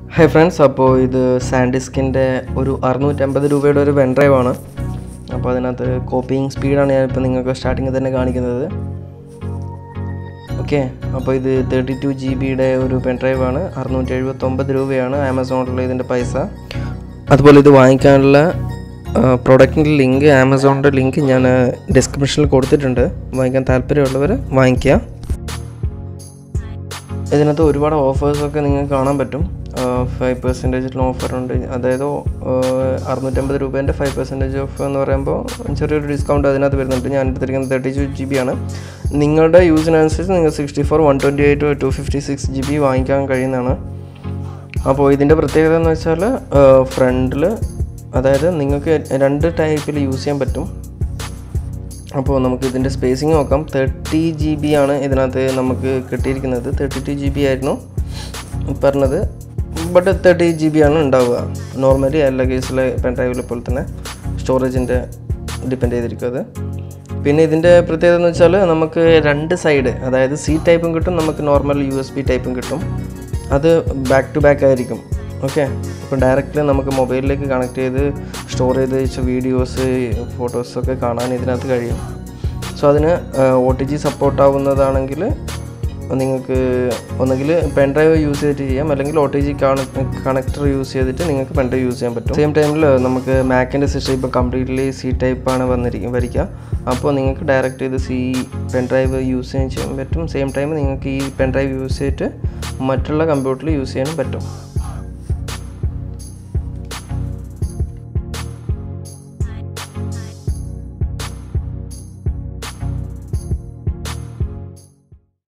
hi friends അപ്പോൾ ഇത് സാൻഡിസ്കിൻ്റെ ഒരു അറുന്നൂറ്റമ്പത് രൂപയുടെ ഒരു പെൻ ഡ്രൈവാണ് അപ്പോൾ അതിനകത്ത് കോപ്പിയിങ് സ്പീഡാണ് ഞാനിപ്പോൾ നിങ്ങൾക്ക് സ്റ്റാർട്ടിങ്ങിൽ തന്നെ കാണിക്കുന്നത് ഓക്കെ അപ്പോൾ ഇത് തേർട്ടി ടു ജി ബിയുടെ ഒരു പെൻ ഡ്രൈവാണ് അറുന്നൂറ്റി എഴുപത്തൊമ്പത് രൂപയാണ് ആമസോണിലുള്ള ഇതിൻ്റെ പൈസ അതുപോലെ ഇത് വാങ്ങിക്കാനുള്ള പ്രോഡക്റ്റിൻ്റെ ലിങ്ക് ആമസോണിൻ്റെ ലിങ്ക് ഞാൻ ഡിസ്ക്രിപ്ഷനിൽ കൊടുത്തിട്ടുണ്ട് വാങ്ങിക്കാൻ താല്പര്യമുള്ളവർ വാങ്ങിക്കുക ഇതിനകത്ത് ഒരുപാട് ഓഫേഴ്സൊക്കെ നിങ്ങൾക്ക് കാണാൻ പറ്റും ഫൈവ് പെർസെൻറ്റേജിൽ ഓഫറുണ്ട് അതായത് അറുന്നൂറ്റമ്പത് രൂപേൻ്റെ ഫൈവ് പെർസെൻറ്റേജ് ഓഫ് എന്ന് പറയുമ്പോൾ ചെറിയൊരു ഡിസ്കൗണ്ട് അതിനകത്ത് വരുന്നുണ്ട് ഞാൻ എടുത്തിരിക്കുന്നത് തേർട്ടി ടു ജി ബി ആണ് നിങ്ങളുടെ യൂസിനനുസരിച്ച് നിങ്ങൾ sixty four one twenty eight two fifty six G B വാങ്ങിക്കാൻ കഴിയുന്നതാണ് അപ്പോൾ ഇതിൻ്റെ പ്രത്യേകത എന്ന് വെച്ചാൽ ഫ്രണ്ടിൽ അതായത് നിങ്ങൾക്ക് രണ്ട് ടൈപ്പിൽ യൂസ് ചെയ്യാൻ പറ്റും അപ്പോൾ നമുക്ക് ഇതിൻ്റെ സ്പേസിങ് നോക്കാം തേർട്ടി ജി ബി ആണ് ഇതിനകത്ത് നമുക്ക് കിട്ടിയിരിക്കുന്നത് തേർട്ടി ടു ജി ബി ആയിരുന്നു പറഞ്ഞത് ബട്ട് തേർട്ടി ജി ബി ആണ് ഉണ്ടാവുക നോർമലി എല്ലാ കേസിലെ പെൻ ഡ്രൈവിലെ പോലെ തന്നെ സ്റ്റോറേജിൻ്റെ ഡിപ്പെൻഡ് ചെയ്തിരിക്കും അത് പിന്നെ ഇതിൻ്റെ പ്രത്യേകത എന്ന് വെച്ചാൽ നമുക്ക് രണ്ട് സൈഡ് അതായത് സി ടൈപ്പും കിട്ടും നമുക്ക് നോർമൽ യു എസ് ബി ടൈപ്പും കിട്ടും അത് ബാക്ക് ടു ബാക്ക് ആയിരിക്കും ഓക്കെ അപ്പോൾ ഡയറക്റ്റ്ലി നമുക്ക് മൊബൈലിലേക്ക് കണക്ട് ചെയ്ത് സ്റ്റോർ ചെയ്ത് വെച്ച വീഡിയോസ് ഫോട്ടോസൊക്കെ കാണാൻ ഇതിനകത്ത് കഴിയും സോ അതിന് ഒ ടി ജി സപ്പോർട്ട് ആവുന്നതാണെങ്കിൽ നിങ്ങൾക്ക് ഒന്നുകിൽ പെൻ ഡ്രൈവ് യൂസ് ചെയ്തിട്ട് ചെയ്യാം അല്ലെങ്കിൽ O T G connector use ചെയ്തിട്ട് നിങ്ങൾക്ക് പെൻ ഡ്രൈവ് യൂസ് ചെയ്യാൻ പറ്റും സെയിം ടൈമിൽ നമുക്ക് മാക്കിൻ്റെ സിസ്റ്റം ഇപ്പോൾ കംപ്ലീറ്റ്ലി സി ടൈപ്പാണ് വന്നിരിക്കും വരിക അപ്പോൾ നിങ്ങൾക്ക് ഡയറക്റ്റ് ഇത് സി പെൻ ഡ്രൈവ് യൂസ് ചെയ്യാൻ ചെയ്യാൻ പറ്റും സെയിം ടൈം നിങ്ങൾക്ക് ഈ പെൻ ഡ്രൈവ് യൂസ് ചെയ്തിട്ട് മറ്റുള്ള കമ്പ്യൂട്ടറിൽ യൂസ് ചെയ്യാനും പറ്റും